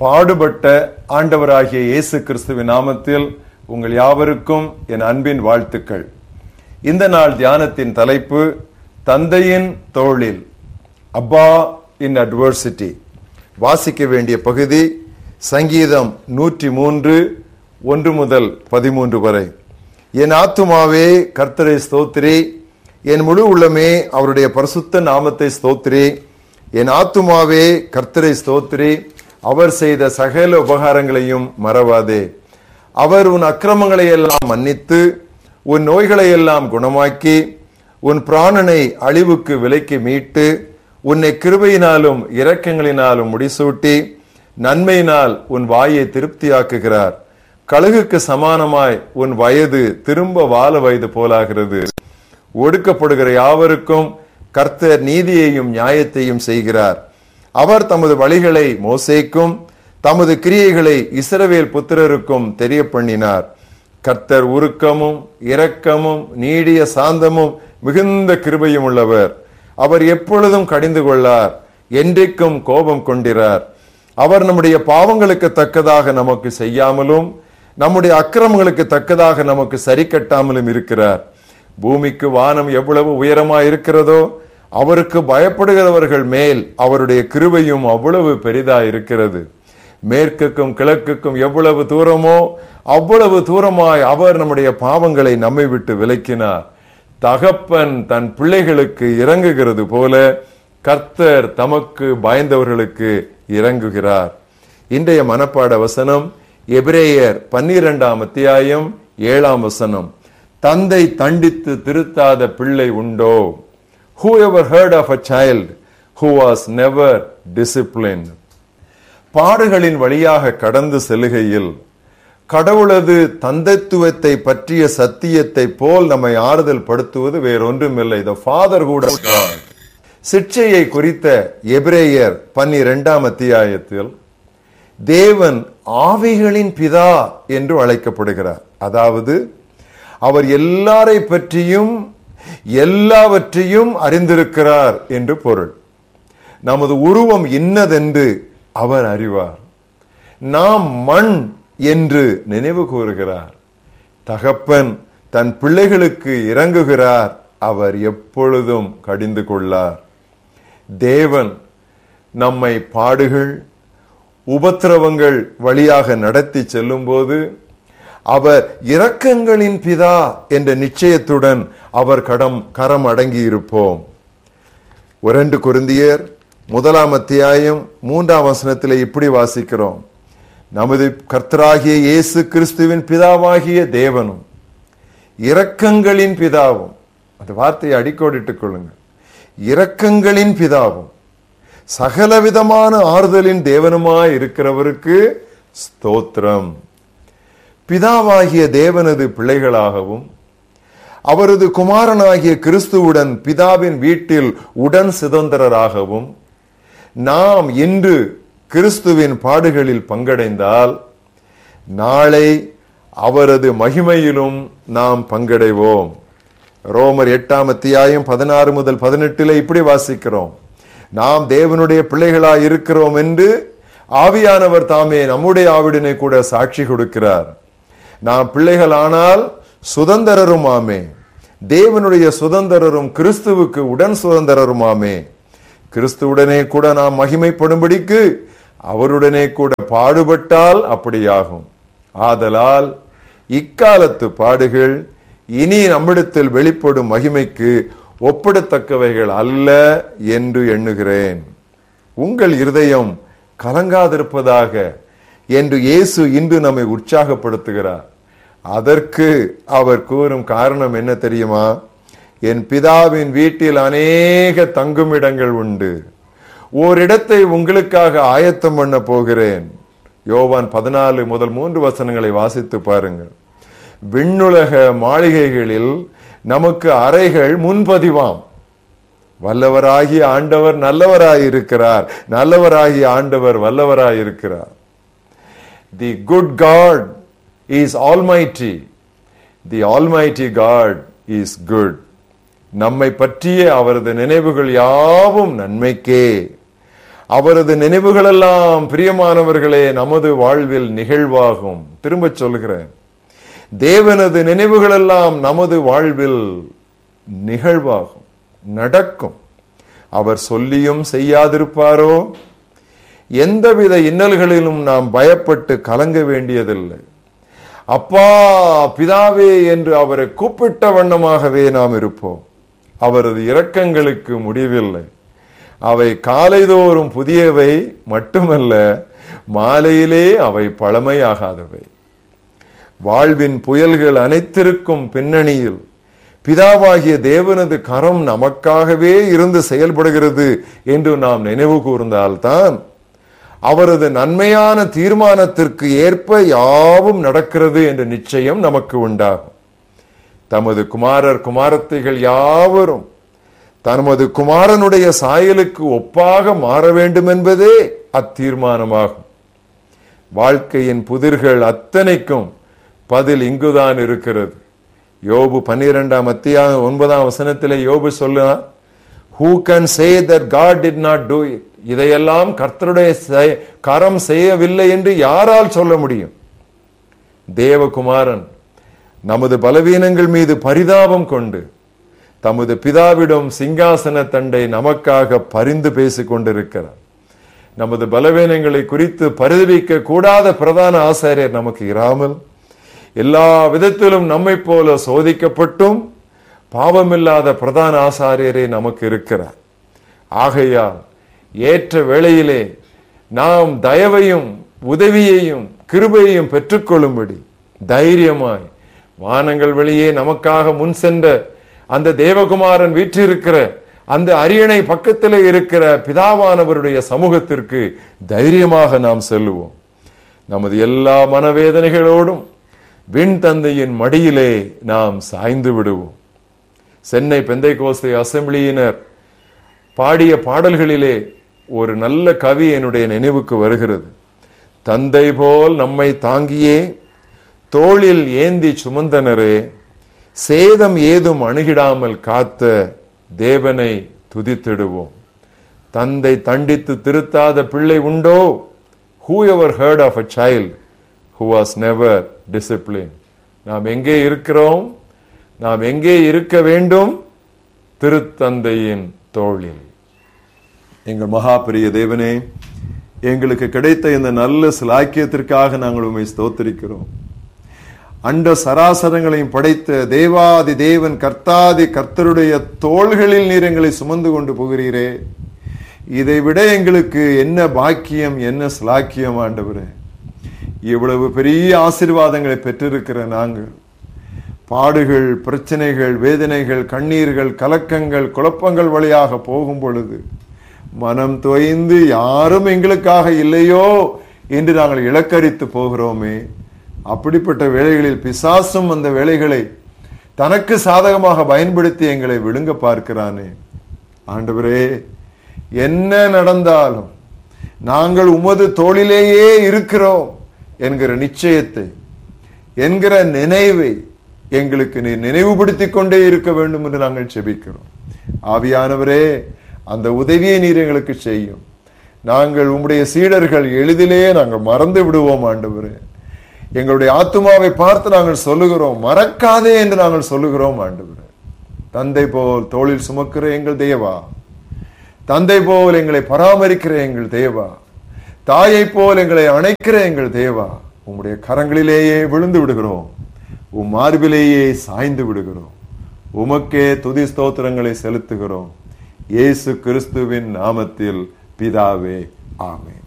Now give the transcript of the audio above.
பாடுபட்ட ஆண்டவராகிய இயேசு கிறிஸ்துவின் நாமத்தில் உங்கள் யாவருக்கும் என் அன்பின் வாழ்த்துக்கள் இந்த நாள் தியானத்தின் தலைப்பு தந்தையின் தோளில் அப்பா இன் அட்வர்சிட்டி வாசிக்க வேண்டிய பகுதி சங்கீதம் நூற்றி மூன்று ஒன்று முதல் பதிமூன்று வரை என் ஆத்துமாவே கர்த்தரை ஸ்தோத்திரி என் முழு உள்ளமே அவருடைய பரிசுத்த நாமத்தை ஸ்தோத்திரி என் ஆத்துமாவே கர்த்தரை ஸ்தோத்திரி அவர் செய்த சகல உபகாரங்களையும் மறவாதே அவர் உன் அக்கிரமங்களை எல்லாம் மன்னித்து உன் நோய்களை எல்லாம் குணமாக்கி உன் பிராணனை அழிவுக்கு விலைக்கு மீட்டு உன்னை கிருபையினாலும் இரக்கங்களினாலும் முடிசூட்டி நன்மையினால் உன் வாயை திருப்தியாக்குகிறார் கழுகுக்கு சமானமாய் உன் வயது திரும்ப வாழ வயது போலாகிறது ஒடுக்கப்படுகிற யாவருக்கும் கர்த்தர் நீதியையும் நியாயத்தையும் செய்கிறார் அவர் தமது வழிகளை மோசேக்கும் தமது கிரியைகளை இஸ்ரவேல் புத்திரருக்கும் தெரிய பண்ணினார் கர்த்தர் உருக்கமும் இரக்கமும் நீடிய சாந்தமும் மிகுந்த கிருபையும் உள்ளவர் அவர் எப்பொழுதும் கடிந்து கொள்ளார் என்றைக்கும் கோபம் கொண்டிறார் அவர் நம்முடைய பாவங்களுக்கு தக்கதாக நமக்கு செய்யாமலும் நம்முடைய அக்கிரமங்களுக்கு தக்கதாக நமக்கு சரி கட்டாமலும் இருக்கிறார் பூமிக்கு வானம் எவ்வளவு உயரமா இருக்கிறதோ அவருக்கு பயப்படுகிறவர்கள் மேல் அவருடைய கிருபையும் அவ்வளவு பெரிதா இருக்கிறது மேற்குக்கும் கிழக்குக்கும் எவ்வளவு தூரமோ அவ்வளவு தூரமாய் அவர் நம்முடைய பாவங்களை நம்மை விட்டு விலக்கினார் தகப்பன் தன் பிள்ளைகளுக்கு இறங்குகிறது போல கர்த்தர் தமக்கு பயந்தவர்களுக்கு இறங்குகிறார் இன்றைய மனப்பாட வசனம் எபிரேயர் பன்னிரெண்டாம் அத்தியாயம் ஏழாம் வசனம் தந்தை தண்டித்து திருத்தாத பிள்ளை உண்டோ who ever heard of a child who was never discipline பாடுகளின் வழியாக கடந்து செல்லுகையில் கடவுளது தந்தைத்துவத்தை பற்றிய சத்தியத்தை போல் நம்மை ஆறுதல் படுத்துவது வேறொன்றுமில்லை த ஃபாதர் கூட சிக்ஷையை குறித்த எபிரேயர் பன்னிரெண்டாம் அத்தியாயத்தில் தேவன் ஆவிகளின் பிதா என்று அழைக்கப்படுகிறார் அதாவது அவர் எல்லாரை பற்றியும் எல்லாவற்றையும் அறிந்திருக்கிறார் என்று பொருள் நமது உருவம் இன்னதென்று அவர் அறிவார் நாம் மண் என்று நினைவு கூறுகிறார் தகப்பன் தன் பிள்ளைகளுக்கு இறங்குகிறார் அவர் எப்பொழுதும் கடிந்து கொள்ளார் தேவன் நம்மை பாடுகள் உபத்திரவங்கள் வழியாக நடத்தி செல்லும் போது அவர் இரக்கங்களின் பிதா என்ற நிச்சயத்துடன் அவர் கடம் கரம் அடங்கி இருப்போம் இரண்டு குருந்தியர் முதலாம் அத்தியாயம் மூன்றாம் வசனத்தில் இப்படி வாசிக்கிறோம் நமது கர்த்தராகிய இயேசு கிறிஸ்துவின் பிதாவாகிய தேவனும் இரக்கங்களின் பிதாவும் அந்த வார்த்தையை அடிக்கோடிட்டுக் கொள்ளுங்கள் இரக்கங்களின் பிதாவும் சகலவிதமான ஆறுதலின் தேவனுமாய் இருக்கிறவருக்கு ஸ்தோத்திரம் பிதாவாகிய தேவனது பிள்ளைகளாகவும் அவரது குமாரனாகிய கிறிஸ்துவுடன் பிதாவின் வீட்டில் உடன் சுதந்திரராகவும் நாம் இன்று கிறிஸ்துவின் பாடுகளில் பங்கடைந்தால் நாளை அவரது மகிமையிலும் நாம் பங்கடைவோம் ரோமர் எட்டாம் அத்தியாயம் பதினாறு முதல் பதினெட்டில் இப்படி வாசிக்கிறோம் நாம் தேவனுடைய பிள்ளைகளாய் இருக்கிறோம் என்று ஆவியானவர் தாமே நம்முடைய ஆவிடனை கூட சாட்சி கொடுக்கிறார் நாம் பிள்ளைகளானால் சுதந்திரருமாமே தேவனுடைய சுதந்திரரும் கிறிஸ்துவுக்கு உடன் சுதந்திரருமாமே கிறிஸ்துவுடனே கூட நாம் மகிமைப்படும்படிக்கு அவருடனே கூட பாடுபட்டால் அப்படியாகும் ஆதலால் இக்காலத்து பாடுகள் இனி நம்மிடத்தில் வெளிப்படும் மகிமைக்கு ஒப்பிடத்தக்கவைகள் அல்ல என்று எண்ணுகிறேன் உங்கள் இருதயம் கலங்காதிருப்பதாக என்று இயேசு இன்று நம்மை உற்சாகப்படுத்துகிறார் அதற்கு அவர் கூறும் காரணம் என்ன தெரியுமா என் பிதாவின் வீட்டில் அநேக தங்குமிடங்கள் உண்டு ஓரிடத்தை உங்களுக்காக ஆயத்தம் பண்ண போகிறேன் யோவான் பதினாலு முதல் மூன்று வசனங்களை வாசித்து பாருங்கள் விண்ணுலக மாளிகைகளில் நமக்கு அறைகள் முன்பதிவாம் வல்லவராகிய ஆண்டவர் நல்லவராயிருக்கிறார் நல்லவராகிய ஆண்டவர் வல்லவராயிருக்கிறார் the good God is almighty the almighty God is good நம்மை பற்றிய அவரது நினைவுகள் யாவும் நன்மைக்கே அவரது நினைவுகளெல்லாம் பிரியமானவர்களே நமது வாழ்வில் நிகழ்வாகும் திரும்ப சொல்கிறேன் தேவனது நினைவுகளெல்லாம் நமது வாழ்வில் நிகழ்வாகும் நடக்கும் அவர் சொல்லியும் செய்யாதிருப்பாரோ எந்தவித இன்னல்களிலும் நாம் பயப்பட்டு கலங்க வேண்டியதில்லை அப்பா பிதாவே என்று அவரை கூப்பிட்ட வண்ணமாகவே நாம் இருப்போம் அவரது இரக்கங்களுக்கு முடிவில்லை அவை காலைதோறும் புதியவை மட்டுமல்ல மாலையிலே அவை பழமையாகாதவை வாழ்வின் புயல்கள் அனைத்திற்கும் பின்னணியில் பிதாவாகிய தேவனது கரம் நமக்காகவே இருந்து செயல்படுகிறது என்று நாம் நினைவு கூர்ந்தால்தான் அவரது நன்மையான தீர்மானத்திற்கு ஏற்ப யாவும் நடக்கிறது என்ற நிச்சயம் நமக்கு உண்டாகும் தமது குமாரர் குமாரத்தைகள் யாவரும் தமது குமாரனுடைய சாயலுக்கு ஒப்பாக மாற வேண்டும் என்பதே அத்தீர்மானமாகும் வாழ்க்கையின் புதிர்கள் அத்தனைக்கும் பதில் இங்குதான் இருக்கிறது யோபு பன்னிரெண்டாம் அத்தியாயம் ஒன்பதாம் வசனத்திலே யோபு சொல்லுவார் who can say that God did not do it இதையெல்லாம் கர்த்தருடைய செய- கரம் செய்யவில்லை என்று யாரால் சொல்ல முடியும் தேவகுமாரன் நமது பலவீனங்கள் மீது பரிதாபம் கொண்டு தமது பிதாவிடம் சிங்காசன தண்டை நமக்காக பரிந்து பேசிக் கொண்டிருக்கிறார் நமது பலவீனங்களை குறித்து பரிதவிக்க கூடாத பிரதான ஆசாரியர் நமக்கு இராமல் எல்லா விதத்திலும் நம்மை போல சோதிக்கப்பட்டும் பாவமில்லாத பிரதான ஆசாரியரே நமக்கு இருக்கிறார் ஆகையால் ஏற்ற வேளையிலே நாம் தயவையும் உதவியையும் கிருபையையும் பெற்றுக்கொள்ளும்படி தைரியமாய் வானங்கள் வெளியே நமக்காக முன் சென்ற அந்த தேவகுமாரன் வீற்றிருக்கிற அந்த அரியணை பக்கத்திலே இருக்கிற பிதாவானவருடைய சமூகத்திற்கு தைரியமாக நாம் செல்லுவோம் நமது எல்லா மனவேதனைகளோடும் விண் தந்தையின் மடியிலே நாம் சாய்ந்து விடுவோம் சென்னை பெந்தை கோஸ்தை அசம்பிளியினர் பாடிய பாடல்களிலே ஒரு நல்ல கவி என்னுடைய நினைவுக்கு வருகிறது தந்தை போல் நம்மை தாங்கியே தோளில் ஏந்தி சுமந்தனரே சேதம் ஏதும் அணுகிடாமல் காத்த தேவனை துதித்திடுவோம் தந்தை தண்டித்து திருத்தாத பிள்ளை உண்டோ who ever heard of a child who was never discipline நாம் எங்கே இருக்கிறோம் நாம் எங்கே இருக்க வேண்டும் திருத்தந்தையின் தோளில் எங்கள் மகா பெரிய தேவனே எங்களுக்கு கிடைத்த இந்த நல்ல சிலாக்கியத்திற்காக நாங்கள் உண்மை ஸ்தோத்திரிக்கிறோம் அண்ட சராசரங்களையும் படைத்த தேவாதி தேவன் கர்த்தாதி கர்த்தருடைய தோள்களில் நீர் எங்களை சுமந்து கொண்டு போகிறீரே இதை விட எங்களுக்கு என்ன பாக்கியம் என்ன சிலாக்கியம் ஆண்டவரே இவ்வளவு பெரிய ஆசீர்வாதங்களை பெற்றிருக்கிற நாங்கள் பாடுகள் பிரச்சனைகள் வேதனைகள் கண்ணீர்கள் கலக்கங்கள் குழப்பங்கள் வழியாக போகும் பொழுது மனம் தோய்ந்து யாரும் எங்களுக்காக இல்லையோ என்று நாங்கள் இலக்கரித்து போகிறோமே அப்படிப்பட்ட வேளைகளில் பிசாசும் அந்த வேளைகளை தனக்கு சாதகமாக பயன்படுத்தி எங்களை விழுங்க பார்க்கிறானே ஆண்டவரே என்ன நடந்தாலும் நாங்கள் உமது தோளிலேயே இருக்கிறோம் என்கிற நிச்சயத்தை என்கிற நினைவை எங்களுக்கு நீ நினைவுபடுத்திக் கொண்டே இருக்க வேண்டும் என்று நாங்கள் செபிக்கிறோம் ஆவியானவரே அந்த உதவியை நீர் எங்களுக்கு செய்யும் நாங்கள் உம்முடைய சீடர்கள் எளிதிலே நாங்கள் மறந்து விடுவோம் ஆண்டவரே எங்களுடைய ஆத்துமாவை பார்த்து நாங்கள் சொல்லுகிறோம் மறக்காதே என்று நாங்கள் சொல்லுகிறோம் ஆண்டவரே தந்தை போல் தோளில் சுமக்கிற எங்கள் தேவா தந்தை போல் எங்களை பராமரிக்கிற எங்கள் தேவா தாயை போல் எங்களை அணைக்கிற எங்கள் தேவா உம்முடைய கரங்களிலேயே விழுந்து விடுகிறோம் உம் மார்பிலேயே சாய்ந்து விடுகிறோம் உமக்கே துதி ஸ்தோத்திரங்களை செலுத்துகிறோம் இயேசு கிறிஸ்துவின் நாமத்தில் பிதாவே ஆமென்